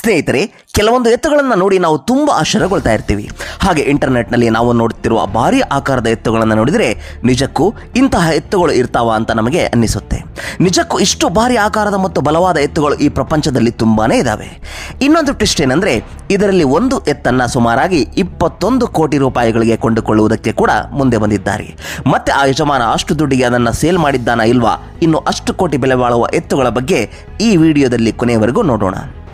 ಸ್ನೇಹಿತರೆ ಕೆಲವೊಂದು ಎತ್ತುಗಳನ್ನು ನೋಡಿ ನಾವು ತುಂಬ ಆಶ್ಚರ್ಯಗೊಳ್ತಾ ಇರ್ತೀವಿ ಹಾಗೆ ಇಂಟರ್ನೆಟ್ನಲ್ಲಿ ನಾವು ನೋಡುತ್ತಿರುವ ಭಾರಿ ಆಕಾರದ ಎತ್ತುಗಳನ್ನು ನೋಡಿದರೆ ನಿಜಕ್ಕೂ ಇಂತಹ ಎತ್ತುಗಳು ಇರ್ತಾವ ಅಂತ ನಮಗೆ ಅನ್ನಿಸುತ್ತೆ ನಿಜಕ್ಕೂ ಇಷ್ಟು ಭಾರಿ ಆಕಾರದ ಮತ್ತು ಬಲವಾದ ಎತ್ತುಗಳು ಈ ಪ್ರಪಂಚದಲ್ಲಿ ತುಂಬಾನೇ ಇದ್ದಾವೆ ಇನ್ನೊಂದು ಟ್ವಿಸ್ಟ್ ಏನಂದ್ರೆ ಇದರಲ್ಲಿ ಒಂದು ಎತ್ತನ್ನ ಸುಮಾರಾಗಿ ಇಪ್ಪತ್ತೊಂದು ಕೋಟಿ ರೂಪಾಯಿಗಳಿಗೆ ಕೊಂಡುಕೊಳ್ಳುವುದಕ್ಕೆ ಕೂಡ ಮುಂದೆ ಬಂದಿದ್ದಾರೆ ಮತ್ತೆ ಆ ಯಜಮಾನ ಅಷ್ಟು ದುಡ್ಡಿಗೆ ಅದನ್ನು ಸೇಲ್ ಮಾಡಿದ್ದಾನ ಇಲ್ವಾ ಇನ್ನು ಅಷ್ಟು ಕೋಟಿ ಬೆಲೆ ಬಾಳುವ ಎತ್ತುಗಳ ಬಗ್ಗೆ ಈ ವಿಡಿಯೋದಲ್ಲಿ ಕೊನೆಯವರೆಗೂ ನೋಡೋಣ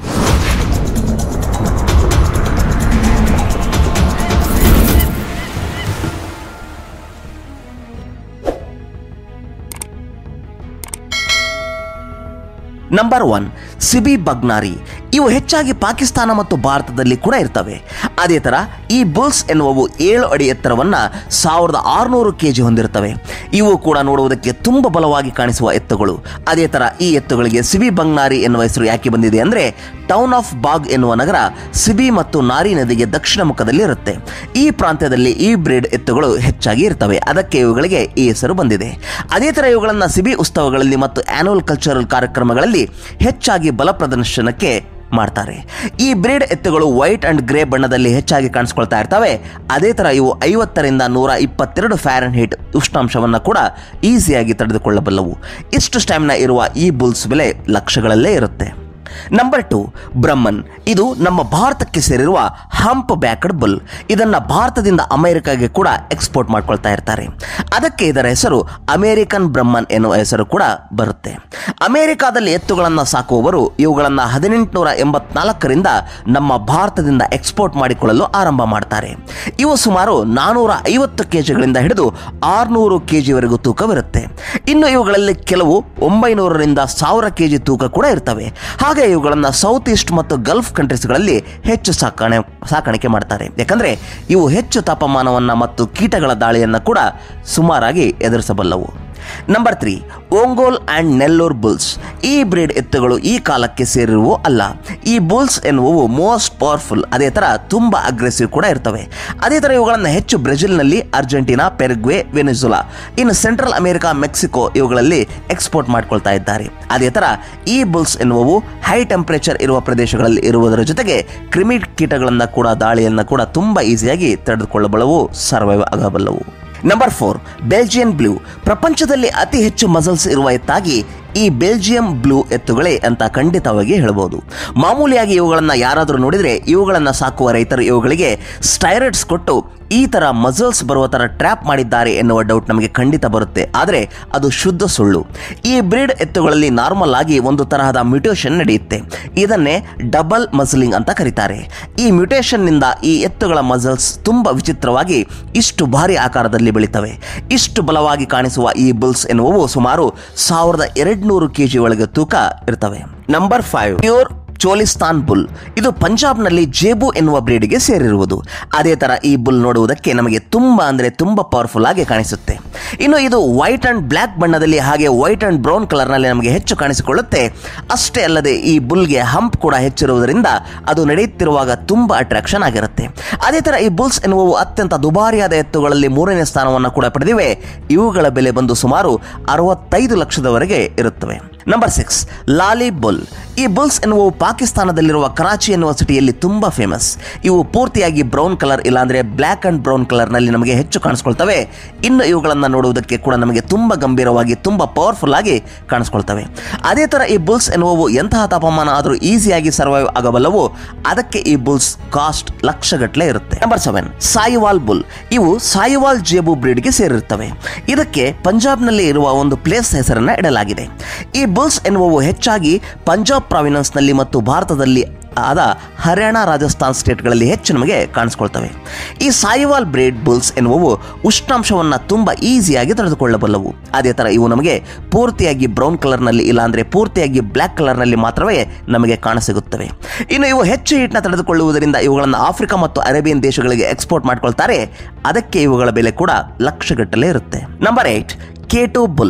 ನಂಬರ್ ಒನ್ ಸಿಬಿ ಬಗ್ನಾರಿ ಇವು ಹೆಚ್ಚಾಗಿ ಪಾಕಿಸ್ತಾನ ಮತ್ತು ಭಾರತದಲ್ಲಿ ಕೂಡ ಇರ್ತವೆ ಅದೇ ಥರ ಈ ಬುಲ್ಸ್ ಎನ್ನುವವು ಏಳು ಅಡಿ ಎತ್ತರವನ್ನು ಸಾವಿರದ ಆರುನೂರು ಕೆ ಜಿ ಹೊಂದಿರ್ತವೆ ಇವು ಕೂಡ ನೋಡುವುದಕ್ಕೆ ತುಂಬ ಬಲವಾಗಿ ಕಾಣಿಸುವ ಎತ್ತುಗಳು ಅದೇ ಥರ ಈ ಎತ್ತುಗಳಿಗೆ ಸಿಬಿ ಬಂಗ್ನಾರಿ ಎನ್ನುವ ಹೆಸರು ಯಾಕೆ ಬಂದಿದೆ ಅಂದರೆ ಟೌನ್ ಆಫ್ ಬಾಗ್ ಎನ್ನುವ ನಗರ ಸಿಬಿ ಮತ್ತು ನಾರಿ ನದಿಗೆ ದಕ್ಷಿಣ ಮುಖದಲ್ಲಿ ಇರುತ್ತೆ ಈ ಪ್ರಾಂತ್ಯದಲ್ಲಿ ಈ ಬ್ರೀಡ್ ಎತ್ತುಗಳು ಹೆಚ್ಚಾಗಿ ಇರ್ತವೆ ಅದಕ್ಕೆ ಇವುಗಳಿಗೆ ಈ ಹೆಸರು ಬಂದಿದೆ ಅದೇ ಥರ ಇವುಗಳನ್ನು ಸಿಬಿ ಉತ್ಸವಗಳಲ್ಲಿ ಮತ್ತು ಆನ್ಯುವಲ್ ಕಲ್ಚರಲ್ ಕಾರ್ಯಕ್ರಮಗಳಲ್ಲಿ ಹೆಚ್ಚಾಗಿ ಬಲ ಪ್ರದರ್ಶನಕ್ಕೆ ಮಾಡ್ತಾರೆ ಈ ಬ್ರೀಡ್ ಎತ್ತುಗಳು ವೈಟ್ ಅಂಡ್ ಗ್ರೇ ಬಣ್ಣದಲ್ಲಿ ಹೆಚ್ಚಾಗಿ ಕಾಣಿಸ್ಕೊಳ್ತಾ ಇರ್ತವೆ ಅದೇ ಥರ ಇವು ಐವತ್ತರಿಂದ ನೂರ ಇಪ್ಪತ್ತೆರಡು ಫ್ಯಾರನ್ ಹೀಟ್ ಉಷ್ಣಾಂಶವನ್ನು ಕೂಡ ಈಸಿಯಾಗಿ ತಡೆದುಕೊಳ್ಳಬಲ್ಲವು ಇಷ್ಟು ಸ್ಟ್ಯಾಮಿನಾ ಇರುವ ಈ ಬುಲ್ಸ್ ಬೆಲೆ ಲಕ್ಷಗಳಲ್ಲೇ ಇರುತ್ತೆ ನಂಬರ್ ಟು ಬ್ರಹ್ಮನ್ ಇದು ನಮ್ಮ ಭಾರತಕ್ಕೆ ಸೇರಿರುವ ಹಂಪ್ ಬ್ಯಾಕಡ್ ಬುಲ್ ಇದನ್ನ ಭಾರತದಿಂದ ಅಮೆರಿಕಾಗೆ ಕೂಡ ಎಕ್ಸ್ಪೋರ್ಟ್ ಮಾಡ್ಕೊಳ್ತಾ ಇರ್ತಾರೆ ಅದಕ್ಕೆ ಇದರ ಹೆಸರು ಅಮೇರಿಕನ್ ಬ್ರಹ್ಮನ್ ಎನ್ನುವ ಹೆಸರು ಕೂಡ ಬರುತ್ತೆ ಅಮೆರಿಕಾದಲ್ಲಿ ಎತ್ತುಗಳನ್ನು ಸಾಕುವವರು ಇವುಗಳನ್ನು ಹದಿನೆಂಟುನೂರ ಎಂಬತ್ನಾಲ್ಕರಿಂದ ನಮ್ಮ ಭಾರತದಿಂದ ಎಕ್ಸ್ಪೋರ್ಟ್ ಮಾಡಿಕೊಳ್ಳಲು ಆರಂಭ ಮಾಡ್ತಾರೆ ಇವು ಸುಮಾರು ನಾನೂರ ಐವತ್ತು ಕೆಜಿಗಳಿಂದ ಹಿಡಿದು ಆರುನೂರು ಕೆಜಿವರೆಗೂ ತೂಕವಿರುತ್ತೆ ಇನ್ನು ಇವುಗಳಲ್ಲಿ ಕೆಲವು ಒಂಬೈನೂರರಿಂದ ಸಾವಿರ ಕೆಜಿ ತೂಕ ಕೂಡ ಇರ್ತವೆ ಹಾಗೆ ಇವುಗಳನ್ನು ಸೌತ್ ಈಸ್ಟ್ ಮತ್ತು ಗಲ್ಫ್ ಕಂಟ್ರೀಸ್ಗಳಲ್ಲಿ ಹೆಚ್ಚು ಸಾಕಣೆ ಸಾಕಾಣಿಕೆ ಮಾಡ್ತಾರೆ ಯಾಕಂದ್ರೆ ಇವು ಹೆಚ್ಚು ತಾಪಮಾನವನ್ನು ಮತ್ತು ಕೀಟಗಳ ದಾಳಿಯನ್ನು ಕೂಡ ಸುಮಾರಾಗಿ ಎದುರಿಸಬಲ್ಲವು number three Ongole and Nellore bulls ಈ ಬ್ರೀಡ್ ಎತ್ತುಗಳು ಈ ಕಾಲಕ್ಕೆ ಸೇರಿರುವು ಅಲ್ಲ ಈ ಬುಲ್ಸ್ ಎನ್ನುವವು ಮೋಸ್ಟ್ ಪವರ್ಫುಲ್ ಅದೇ ಥರ ತುಂಬ ಅಗ್ರೆಸಿವ್ ಕೂಡ ಇರ್ತವೆ ಅದೇ ಥರ ಇವುಗಳನ್ನು ಹೆಚ್ಚು ಬ್ರೆಜಿಲ್ನಲ್ಲಿ ಅರ್ಜೆಂಟೀನಾ ಪೆರ್ಗ್ವೆ ವೆನಿಜುಲಾ ಇನ್ನು ಸೆಂಟ್ರಲ್ ಅಮೆರಿಕಾ ಮೆಕ್ಸಿಕೋ ಇವುಗಳಲ್ಲಿ ಎಕ್ಸ್ಪೋರ್ಟ್ ಮಾಡ್ಕೊಳ್ತಾ ಇದ್ದಾರೆ ಅದೇ ಥರ ಈ ಬುಲ್ಸ್ ಎನ್ನುವವು ಹೈ ಟೆಂಪರೇಚರ್ ಇರುವ ಪ್ರದೇಶಗಳಲ್ಲಿ ಇರುವುದರ ಜೊತೆಗೆ ಕ್ರಿಮಿ ಕೀಟಗಳನ್ನು ಕೂಡ ದಾಳಿಯನ್ನು ಕೂಡ ತುಂಬ ಈಸಿಯಾಗಿ ತಡೆದುಕೊಳ್ಳಬಲ್ಲವು ಸರ್ವೈವ್ ಆಗಬಲ್ಲವು ನಂಬರ್ ಫೋರ್ ಬೆಲ್ಜಿಯನ್ ಬ್ಲೂ ಪ್ರಪಂಚದಲ್ಲಿ ಅತಿ ಹೆಚ್ಚು ಮಸಲ್ಸ್ ಇರುವ ಎತ್ತಾಗಿ ಈ ಬೆಲ್ಜಿಯಂ ಬ್ಲೂ ಎತ್ತುಗಳೇ ಅಂತ ಖಂಡಿತವಾಗಿ ಹೇಳ್ಬೋದು ಮಾಮೂಲಿಯಾಗಿ ಇವುಗಳನ್ನು ಯಾರಾದರೂ ನೋಡಿದರೆ ಇವುಗಳನ್ನು ಸಾಕುವ ರೈತರು ಇವುಗಳಿಗೆ ಸ್ಟೈರೈಡ್ಸ್ ಕೊಟ್ಟು ಈ ಥರ ಮಸಲ್ಸ್ ಬರುವ ಥರ ಟ್ರ್ಯಾಪ್ ಮಾಡಿದ್ದಾರೆ ಎನ್ನುವ ಡೌಟ್ ನಮಗೆ ಖಂಡಿತ ಬರುತ್ತೆ ಆದರೆ ಅದು ಶುದ್ಧ ಸುಳ್ಳು ಈ ಬ್ರೀಡ್ ಎತ್ತುಗಳಲ್ಲಿ ನಾರ್ಮಲ್ ಆಗಿ ಒಂದು ತರಹದ ಮ್ಯೂಟೇಷನ್ ನಡೆಯುತ್ತೆ ಇದನ್ನೇ ಡಬಲ್ ಮಸಲಿಂಗ್ ಅಂತ ಕರೀತಾರೆ ಈ ಮ್ಯೂಟೇಷನ್ನಿಂದ ಈ ಎತ್ತುಗಳ ಮಸಲ್ಸ್ ತುಂಬ ವಿಚಿತ್ರವಾಗಿ ಇಷ್ಟು ಭಾರಿ ಆಕಾರದಲ್ಲಿ ಬೆಳೀತವೆ ಇಷ್ಟು ಬಲವಾಗಿ ಕಾಣಿಸುವ ಈ ಬುಲ್ಸ್ ಎನ್ನುವವು ಸುಮಾರು ಸಾವಿರದ ಎರಡುನೂರು ಕೆ ಜಿ ಒಳಗೆ ತೂಕ ಇರ್ತವೆ number five pure Cholistan bull ಇದು ಪಂಜಾಬ್ನಲ್ಲಿ ಜೇಬು ಎನ್ನುವ ಬ್ರೀಡ್ಗೆ ಸೇರಿರುವುದು ಅದೇ ಥರ ಈ ಬುಲ್ ನೋಡುವುದಕ್ಕೆ ನಮಗೆ ತುಂಬ ಅಂದರೆ ತುಂಬ ಪವರ್ಫುಲ್ ಆಗಿ ಕಾಣಿಸುತ್ತೆ ಇನ್ನು ಇದು ವೈಟ್ ಅಂಡ್ ಬ್ಲ್ಯಾಕ್ ಬಣ್ಣದಲ್ಲಿ ಹಾಗೆ ವೈಟ್ ಅಂಡ್ ಬ್ರೌನ್ ಕಲರ್ನಲ್ಲಿ ನಮಗೆ ಹೆಚ್ಚು ಕಾಣಿಸಿಕೊಳ್ಳುತ್ತೆ ಅಷ್ಟೇ ಅಲ್ಲದೆ ಈ ಬುಲ್ಗೆ ಹಂಪ್ ಕೂಡ ಹೆಚ್ಚಿರುವುದರಿಂದ ಅದು ನಡೆಯುತ್ತಿರುವಾಗ ತುಂಬ ಅಟ್ರಾಕ್ಷನ್ ಆಗಿರುತ್ತೆ ಅದೇ ಥರ ಈ ಬುಲ್ಸ್ ಎನ್ನುವವು ಅತ್ಯಂತ ದುಬಾರಿಯಾದ ಎತ್ತುಗಳಲ್ಲಿ ಮೂರನೇ ಸ್ಥಾನವನ್ನು ಕೂಡ ಪಡೆದಿವೆ ಇವುಗಳ ಬೆಲೆ ಬಂದು ಸುಮಾರು ಅರವತ್ತೈದು ಲಕ್ಷದವರೆಗೆ ಇರುತ್ತವೆ ನಂಬರ್ ಸಿಕ್ಸ್ ಲಾಲಿ ಬುಲ್ ಈ ಬುಲ್ಸ್ ಎನ್ನುವ ಪಾಕಿಸ್ತಾನದಲ್ಲಿರುವ ಕರಾಚಿ ಎನ್ನುವ ಸಿಟಿಯಲ್ಲಿ ತುಂಬ ಫೇಮಸ್ ಇವು ಪೂರ್ತಿಯಾಗಿ ಬ್ರೌನ್ ಕಲರ್ ಇಲ್ಲಾಂದ್ರೆ ಬ್ಲ್ಯಾಕ್ ಅಂಡ್ ಬ್ರೌನ್ ಕಲರ್ನಲ್ಲಿ ನಮಗೆ ಹೆಚ್ಚು ಕಾಣಿಸ್ಕೊಳ್ತವೆ ಇನ್ನು ಇವುಗಳನ್ನು ನೋಡುವುದಕ್ಕೆ ಕೂಡ ನಮಗೆ ತುಂಬ ಗಂಭೀರವಾಗಿ ತುಂಬ ಪವರ್ಫುಲ್ ಆಗಿ ಕಾಣಿಸ್ಕೊಳ್ತವೆ ಅದೇ ಥರ ಈ ಬುಲ್ಸ್ ಎನ್ನುವವು ಎಂತಹ ತಾಪಮಾನ ಆದರೂ ಈಸಿಯಾಗಿ ಸರ್ವೈವ್ ಆಗಬಲ್ಲವು ಅದಕ್ಕೆ ಈ ಬುಲ್ಸ್ ಕಾಸ್ಟ್ ಲಕ್ಷಗಟ್ಟಲೆ ಇರುತ್ತೆ ನಂಬರ್ ಸೆವೆನ್ ಸಾಯಿವಾಲ್ ಬುಲ್ ಇವು ಸಾಯಿವಾಲ್ ಜೇಬು ಬ್ರೀಡ್ಗೆ ಸೇರಿರುತ್ತವೆ ಇದಕ್ಕೆ ಪಂಜಾಬ್ನಲ್ಲಿ ಇರುವ ಒಂದು ಪ್ಲೇಸ್ ಹೆಸರನ್ನ ಇಡಲಾಗಿದೆ ಈ ಬುಲ್ಸ್ ಎನ್ನುವವು ಹೆಚ್ಚಾಗಿ ಪಂಜಾಬ್ ಪ್ರಾವಿನೆನ್ಸ್ನಲ್ಲಿ ಮತ್ತು ಭಾರತದಲ್ಲಿ ಆದ ಹರಿಯಾಣ ರಾಜಸ್ಥಾನ್ ಸ್ಟೇಟ್ಗಳಲ್ಲಿ ಹೆಚ್ಚು ನಮಗೆ ಕಾಣಿಸ್ಕೊಳ್ತವೆ ಈ ಸಾಯಿವಾಲ್ ಬ್ರೇಡ್ ಬುಲ್ಸ್ ಎನ್ನುವವು ಉಷ್ಣಾಂಶವನ್ನು ತುಂಬ ಈಸಿಯಾಗಿ ತಡೆದುಕೊಳ್ಳಬಲ್ಲವು ಅದೇ ಥರ ಇವು ನಮಗೆ ಪೂರ್ತಿಯಾಗಿ ಬ್ರೌನ್ ಕಲರ್ನಲ್ಲಿ ಇಲ್ಲಾಂದರೆ ಪೂರ್ತಿಯಾಗಿ ಬ್ಲ್ಯಾಕ್ ಕಲರ್ನಲ್ಲಿ ಮಾತ್ರವೇ ನಮಗೆ ಕಾಣಸಿಗುತ್ತವೆ ಇನ್ನು ಇವು ಹೆಚ್ಚು ಹೀಟ್ನ ತಡೆದುಕೊಳ್ಳುವುದರಿಂದ ಇವುಗಳನ್ನು ಆಫ್ರಿಕಾ ಮತ್ತು ಅರೇಬಿಯನ್ ದೇಶಗಳಿಗೆ ಎಕ್ಸ್ಪೋರ್ಟ್ ಮಾಡ್ಕೊಳ್ತಾರೆ ಅದಕ್ಕೆ ಇವುಗಳ ಬೆಲೆ ಕೂಡ ಲಕ್ಷಗಟ್ಟಲೆ ಇರುತ್ತೆ ನಂಬರ್ ಏಟ್ ಕೇಟೋ ಬುಲ್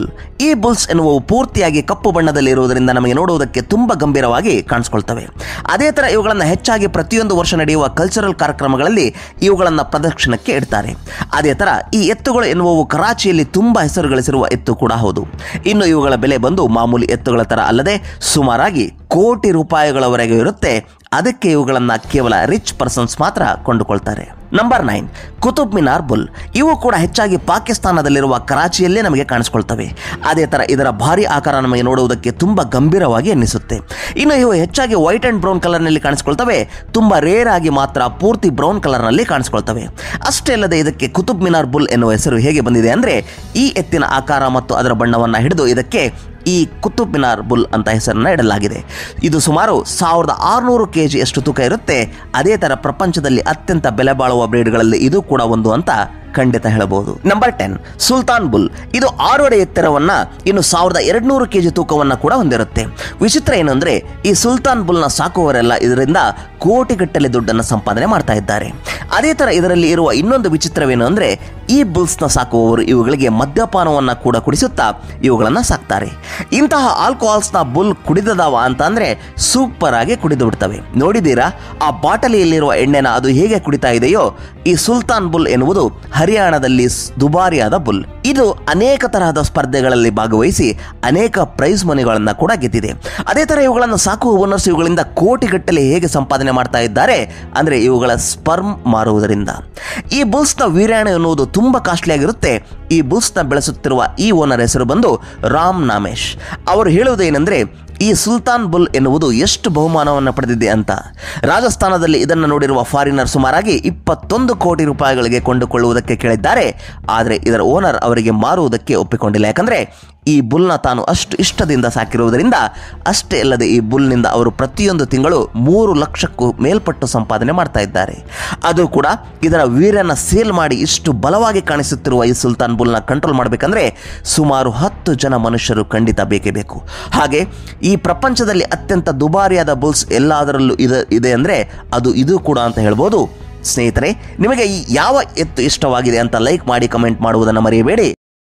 ಈ ಬುಲ್ಸ್ ಎನ್ನುವವು ಪೂರ್ತಿಯಾಗಿ ಕಪ್ಪು ಬಣ್ಣದಲ್ಲಿರುವುದರಿಂದ ನಮಗೆ ನೋಡುವುದಕ್ಕೆ ತುಂಬ ಗಂಭೀರವಾಗಿ ಕಾಣಿಸ್ಕೊಳ್ತವೆ ಅದೇ ಥರ ಇವುಗಳನ್ನು ಹೆಚ್ಚಾಗಿ ಪ್ರತಿಯೊಂದು ವರ್ಷ ನಡೆಯುವ ಕಲ್ಚರಲ್ ಕಾರ್ಯಕ್ರಮಗಳಲ್ಲಿ ಇವುಗಳನ್ನು ಪ್ರದರ್ಶನಕ್ಕೆ ಇಡ್ತಾರೆ ಅದೇ ಥರ ಈ ಎತ್ತುಗಳು ಎನ್ನುವವು ಕರಾಚಿಯಲ್ಲಿ ತುಂಬ ಹೆಸರು ಗಳಿಸಿರುವ ಎತ್ತು ಕೂಡ ಹೌದು ಇನ್ನು ಇವುಗಳ ಬೆಲೆ ಬಂದು ಮಾಮೂಲಿ ಎತ್ತುಗಳ ಥರ ಅಲ್ಲದೆ ಸುಮಾರಾಗಿ ಕೋಟಿ ರೂಪಾಯಿಗಳವರೆಗೆ ಇರುತ್ತೆ ಅದಕ್ಕೆ ಇವುಗಳನ್ನು ಕೇವಲ ರಿಚ್ ಪರ್ಸನ್ಸ್ ಮಾತ್ರ ಕೊಂಡುಕೊಳ್ತಾರೆ number nine Qutub Minar bull ಇವು ಕೂಡ ಹೆಚ್ಚಾಗಿ ಪಾಕಿಸ್ತಾನದಲ್ಲಿರುವ ಕರಾಚಿಯಲ್ಲೇ ನಮಗೆ ಕಾಣಿಸ್ಕೊಳ್ತವೆ ಅದೇ ಥರ ಇದರ ಭಾರಿ ಆಕಾರ ನಮಗೆ ನೋಡುವುದಕ್ಕೆ ತುಂಬ ಗಂಭೀರವಾಗಿ ಅನ್ನಿಸುತ್ತೆ ಇನ್ನು ಇವು ಹೆಚ್ಚಾಗಿ ವೈಟ್ ಆ್ಯಂಡ್ ಬ್ರೌನ್ ಕಲರ್ನಲ್ಲಿ ಕಾಣಿಸ್ಕೊಳ್ತವೆ ತುಂಬ ರೇರ್ ಆಗಿ ಮಾತ್ರ ಪೂರ್ತಿ ಬ್ರೌನ್ ಕಲರ್ನಲ್ಲಿ ಕಾಣಿಸ್ಕೊಳ್ತವೆ ಅಷ್ಟೇ ಅಲ್ಲದೆ ಇದಕ್ಕೆ ಕುತುಬ್ ಮಿನಾರ್ ಬುಲ್ ಎನ್ನುವ ಹೆಸರು ಹೇಗೆ ಬಂದಿದೆ ಅಂದರೆ ಈ ಎತ್ತಿನ ಆಕಾರ ಮತ್ತು ಅದರ ಬಣ್ಣವನ್ನು ಹಿಡಿದು ಇದಕ್ಕೆ ಈ ಕುತುಬ್ ಮಿನಾರ್ ಬುಲ್ ಅಂತ ಹೆಸರನ್ನು ಇಡಲಾಗಿದೆ ಇದು ಸುಮಾರು ಸಾವಿರದ ಆರುನೂರು ಕೆ ಜಿಯಷ್ಟು ತೂಕ ಇರುತ್ತೆ ಅದೇ ಥರ ಪ್ರಪಂಚದಲ್ಲಿ ಅತ್ಯಂತ ಬೆಲೆ ಬಾಳುವ ಬ್ರೀಡ್ಗಳಲ್ಲಿ ಇದು ಕೂಡ ಒಂದು ಅಂತ ಖಂಡಿತ ಹೇಳಬಹುದು ನಂಬರ್ ಟೆನ್ ಸುಲ್ತಾನ್ ಬುಲ್ ಇದು ಆರು ಅಡಿ ಎತ್ತರವನ್ನ ಇನ್ನು ಸಾವಿರದ ಎರಡ್ನೂರು ಕೆಜಿ ತೂಕವನ್ನ ಕೂಡ ಹೊಂದಿರುತ್ತೆ ವಿಚಿತ್ರ ಏನು ಅಂದ್ರೆ ಈ ಸುಲ್ತಾನ್ ಬುಲ್ನ ಸಾಕುವವರೆಲ್ಲ ಇದರಿಂದ ಕೋಟಿಗಟ್ಟಲೆ ದುಡ್ಡನ್ನು ಸಂಪಾದನೆ ಮಾಡ್ತಾ ಇದ್ದಾರೆ ಅದೇ ತರ ಇದರಲ್ಲಿ ಇರುವ ಇನ್ನೊಂದು ವಿಚಿತ್ರವೇನು ಅಂದ್ರೆ ಈ ಬುಲ್ಸ್ನ ಸಾಕುವವರು ಇವುಗಳಿಗೆ ಮದ್ಯಪಾನವನ್ನ ಕೂಡ ಕುಡಿಸುತ್ತಾ ಇವುಗಳನ್ನ ಸಾಕ್ತಾರೆ ಇಂತಹ ಆಲ್ಕೋಹಾಲ್ಸ್ನ ಬುಲ್ ಕುಡಿದದಾವ ಅಂತ ಅಂದ್ರೆ ಸೂಪರ್ ಆಗಿ ಕುಡಿದು ಬಿಡ್ತವೆ ನೋಡಿದ್ದೀರಾ ಆ ಬಾಟಲಿಯಲ್ಲಿರುವ ಎಣ್ಣೆನ ಅದು ಹೇಗೆ ಕುಡಿತಾ ಇದೆಯೋ ಈ ಸುಲ್ತಾನ್ ಬುಲ್ ಎನ್ನುವುದು ಹರಿಯಾಣದಲ್ಲಿ ಸ್- ದುಬಾರಿಯಾದ ಬುಲ್ ಇದು ಅನೇಕ ತರಹದ ಸ್ಪರ್ಧೆಗಳಲ್ಲಿ ಭಾಗವಹಿಸಿ ಅನೇಕ ಪ್ರೈಸ್ ಮನಿಗಳನ್ನ ಕೂಡ ಗೆದ್ದಿದೆ ಅದೇ ತರ ಇವುಗಳನ್ನು ಸಾಕುವ ಓನರ್ಸ್ ಇವುಗಳಿಂದ ಕೋಟಿಗಟ್ಟಲೆ ಹೇಗೆ ಸಂಪಾದನೆ ಮಾಡ್ತಾ ಇದ್ದಾರೆ ಅಂದ್ರೆ ಇವುಗಳ ಸ್ಪರ್ಮ್ ಮಾರುವುದರಿಂದ ಈ ಬುಲ್ಸ್ನ ವೀರ್ಯಾಣು ಎನ್ನುವುದು ತುಂಬಾ ಕಾಸ್ಟ್ಲಿ ಆಗಿರುತ್ತೆ ಈ ಬುಲ್ಸ್ನ ಬೆಳೆಸುತ್ತಿರುವ ಈ ಓನರ್ ಹೆಸರು ಬಂದು ರಾಮ್ ನಾಮೇಶ್ ಅವರು ಹೇಳುವುದೇನೆಂದ್ರೆ ಈ ಸುಲ್ತಾನ್ ಬುಲ್ ಎನ್ನುವುದು ಎಷ್ಟು ಬಹುಮಾನವನ್ನು ಪಡೆದಿದೆ ಅಂತ ರಾಜಸ್ಥಾನದಲ್ಲಿ ಇದನ್ನು ನೋಡಿರುವ ಫಾರಿನರ್ ಸುಮಾರಾಗಿ ಇಪ್ಪತ್ತೊಂದು ಕೋಟಿ ರೂಪಾಯಿಗಳಿಗೆ ಕೊಂಡುಕೊಳ್ಳುವುದಕ್ಕೆ ಕೇಳಿದ್ದಾರೆ ಆದರೆ ಇದರ ಓನರ್ ಅವರಿಗೆ ಮಾರುವುದಕ್ಕೆ ಒಪ್ಪಿಕೊಂಡಿಲ್ಲ ಯಾಕಂದ್ರೆ ಈ ಬುಲ್ನ ತಾನು ಅಷ್ಟು ಇಷ್ಟದಿಂದ ಸಾಕಿರುವುದರಿಂದ ಅಷ್ಟೇ ಅಲ್ಲದೆ ಈ ಬುಲ್ನಿಂದ ಅವರು ಪ್ರತಿಯೊಂದು ತಿಂಗಳು ಮೂರು ಲಕ್ಷಕ್ಕೂ ಮೇಲ್ಪಟ್ಟು ಸಂಪಾದನೆ ಮಾಡ್ತಾ ಇದ್ದಾರೆ ಅದು ಕೂಡ ಇದರ ವೀರ್ಯನ ಸೇಲ್ ಮಾಡಿ ಇಷ್ಟು ಬಲವಾಗಿ ಕಾಣಿಸುತ್ತಿರುವ ಈ ಸುಲ್ತಾನ್ ಬುಲ್ನ ಕಂಟ್ರೋಲ್ ಮಾಡಬೇಕಂದ್ರೆ ಸುಮಾರು ಹತ್ತು ಜನ ಮನುಷ್ಯರು ಖಂಡಿತ ಬೇಕೇ ಬೇಕು ಹಾಗೆ ಈ ಪ್ರಪಂಚದಲ್ಲಿ ಅತ್ಯಂತ ದುಬಾರಿಯಾದ ಬುಲ್ಸ್ ಎಲ್ಲದರಲ್ಲೂ ಇದೆ ಇದೆ ಅಂದರೆ ಅದು ಇದು ಕೂಡ ಅಂತ ಹೇಳ್ಬೋದು ಸ್ನೇಹಿತರೆ ನಿಮಗೆ ಈ ಯಾವ ಎತ್ತು ಇಷ್ಟವಾಗಿದೆ ಅಂತ ಲೈಕ್ ಮಾಡಿ ಕಮೆಂಟ್ ಮಾಡುವುದನ್ನು ಮರೆಯಬೇಡಿ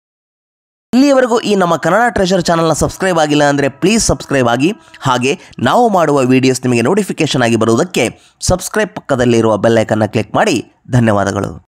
ಇಲ್ಲಿಯವರೆಗೂ ಈ ನಮ್ಮ ಕನ್ನಡ ಟ್ರೆಷರ್ ಚಾನಲ್ನ ಸಬ್ಸ್ಕ್ರೈಬ್ ಆಗಿಲ್ಲ ಅಂದರೆ ಪ್ಲೀಸ್ ಸಬ್ಸ್ಕ್ರೈಬ್ ಆಗಿ ಹಾಗೆ ನಾವು ಮಾಡುವ ವಿಡಿಯೋಸ್ ನಿಮಗೆ ನೋಟಿಫಿಕೇಶನ್ ಆಗಿ ಬರುವುದಕ್ಕೆ ಸಬ್ಸ್ಕ್ರೈಬ್ ಪಕ್ಕದಲ್ಲಿರುವ ಬೆಲ್ಲೈಕನ್ನ ಕ್ಲಿಕ್ ಮಾಡಿ ಧನ್ಯವಾದಗಳು